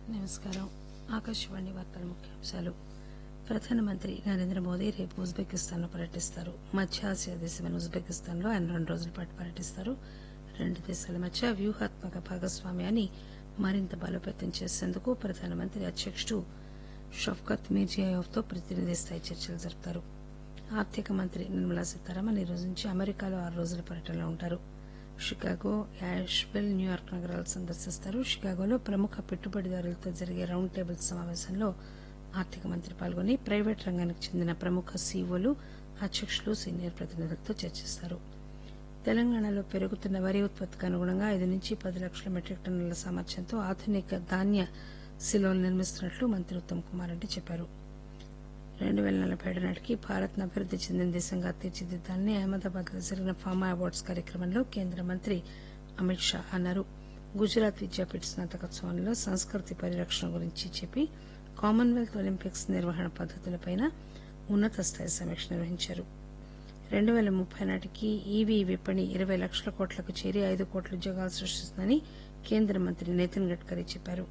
నమస్కారం ఆకాశవాణి వార్తల ముఖ్యాంశాలు ప్రధానమంత్రి నరేంద్ర మోదీ రేపు ఉజ్బెకిస్తాన్ లో పర్యటిస్తారు మధ్య ఆసియా దేశమైన ఉజ్బెకిస్తాన్ లో ఆయన రెండు రోజుల పాటు పర్యటిస్తారు రెండు దేశాల మధ్య వ్యూహాత్మక భాగస్వామ్యాన్ని మరింత బలోపేతం చేసేందుకు ప్రధానమంత్రి అధ్యకుడు షఫ్కత్ మీర్జియాయోవ్ తో ప్రతినిధి స్థాయి చర్చలు జరుపుతారు ఆర్థిక మంత్రి నిర్మలా సీతారామన్ ఈ రోజు నుంచి అమెరికాలో ఆరు రోజుల పర్యటనలో ఉంటారు షికాగో యాష్విల్ న్యూయార్క్ నగరాలు సందర్శిస్తారు షికాగోలో ప్రముఖ పెట్టుబడిదారులతో జరిగే రౌండ్ టేబుల్ సమావేశంలో ఆర్థిక మంత్రి పాల్గొని ప్రైవేట్ రంగానికి చెందిన ప్రముఖ సీఈఓలు అధ్యకులు సీనియర్ ప్రతినిధులతో చర్చిస్తారు తెలంగాణలో పెరుగుతున్న వరి ఉత్పత్తికి అనుగుణంగా ఐదు నుంచి పది లక్షల మెట్రిక్ టన్నుల సామర్థ్యంతో ఆధునిక ధాన్య సిలోలు నిర్మిస్తున్నట్లు మంత్రి ఉత్తమ్ కుమార్ రెడ్డి చెప్పారు రెండు పేల నలభై ఏడు నాటికి భారత్ అభివృద్ది చెందిన దేశంగా తీర్చిదిద్దాలని అహ్మదాబాద్ లో జరిగిన ఫామా అవార్డ్స్ కార్యక్రమంలో కేంద్ర మంత్రి అమిత్ షా అన్నారు గుజరాత్ విద్యాపీఠ స్నాతకోత్సవంలో సంస్కృతి పరిరక్షణ గురించి చెప్పి కామన్వెల్త్ ఒలింపిక్స్ నిర్వహణ పద్దతులపై ఉన్నత స్థాయి సమీక్ష నిర్వహించారు రెండు పేల ముప్పై నాటికి ఈవీ విపణి ఇరవై లక్షల కోట్లకు చేరి ఐదు కోట్ల ఉద్యోగాలు సృష్టిస్తుందని కేంద్ర మంత్రి నితిన్ గడ్కరీ చెప్పారు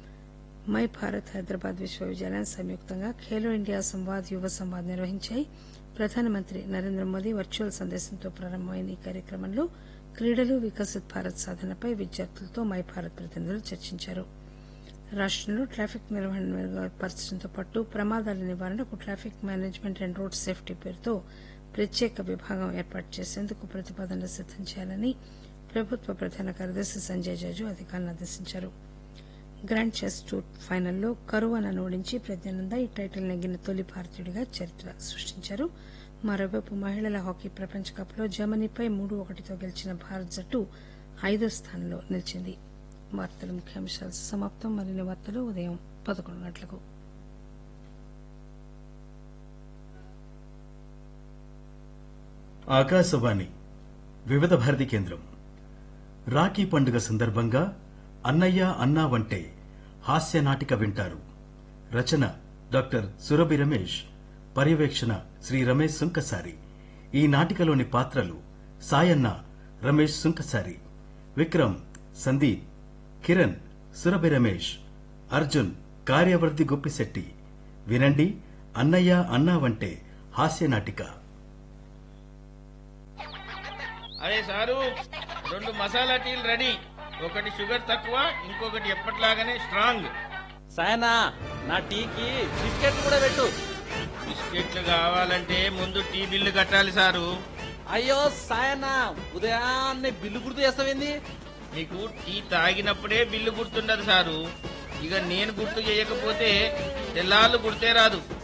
మై భారత్ హైదరాబాద్ విశ్వవిద్యాలయం సంయుక్తంగా ఖేలో ఇండియా సంవాద్ యువ సంవాద్ నిర్వహించాయి ప్రధానమంత్రి నరేంద్ర మోదీ వర్చువల్ సందేశంతో ప్రారంభమైన ఈ కార్యక్రమంలో క్రీడలు వికసిత్ భారత్ సాధనపై విద్యార్థులతో మై భారత్ ప్రతినిధులు చర్చించారు రాష్టంలో ట్రాఫిక్ నిర్వహణ మెరుగుపరచడంతో పాటు ప్రమాదాల నివారణకు traffic management and road safety పేరుతో ప్రత్యేక విభాగం ఏర్పాటు చేసేందుకు ప్రతిపాదనలు సిద్దం చేయాలని ప్రభుత్వ ప్రధాన కార్యదర్శి సంజయ్ జాజు అధికారులను ఆదేశించారు గ్రాండ్ చెస్ టూర్ ఫైనల్లో కరువనను ఓడించి ప్రజ్ఞానంద ఈ టైటిల్ నెగ్గిన తొలి భారతీయుడిగా చరిత్ర సృష్టించారు మరోవైపు మహిళల హాకీ ప్రపంచ కప్ లో జర్మనీపై మూడు ఒకటితో గెలిచిన భారత్ జట్టు ఐదో స్థానంలో నిలిచింది వార్తల ముఖ్యాంశాలు సమాప్తం మరిన్ని వార్తలు ఉదయం పదకొండు గంటలకు ఆకాశవాణి వివిధ భారతి కేంద్రం రాఖీ పండుగ సందర్భంగా అన్నయ్య అన్నా వంటే హాస్య నాటిక వింటారు రచన డాక్టర్ సురభి రమేష్ పర్యవేక్షణ శ్రీ రమేష్ సుంకసారి ఈ నాటికలోని పాత్రలు సాయన్న రమేష్ సుంకసారి విక్రమ్ సందీప్ కిరణ్ సురభి రమేష్ అర్జున్ కార్యవర్ధి గొప్పిశెట్టి వినండి అన్నయ్య అన్నా వంటే హాస్య నాటిక అరే సారు రెండు మసాలా టీలు రెడీ ఒకటి షుగర్ తక్కువ ఇంకొకటి ఎప్పట్లాగానే స్ట్రాంగ్ సాయనా నా టీకి బిస్కెట్ కూడా పెట్టు బిస్కెట్లు కావాలంటే ముందు టీ బిల్లు కట్టాలి సారు అయ్యో సాయనా ఉదయాన్నే బిల్లు గుర్తు చేస్తావేంది మీకు టీ తాగినప్పుడే బిల్లు గుర్తుండదు సారు ఇక నేను గుర్తు చేయకపోతే తెల్లాళ్ళు గుర్తే రాదు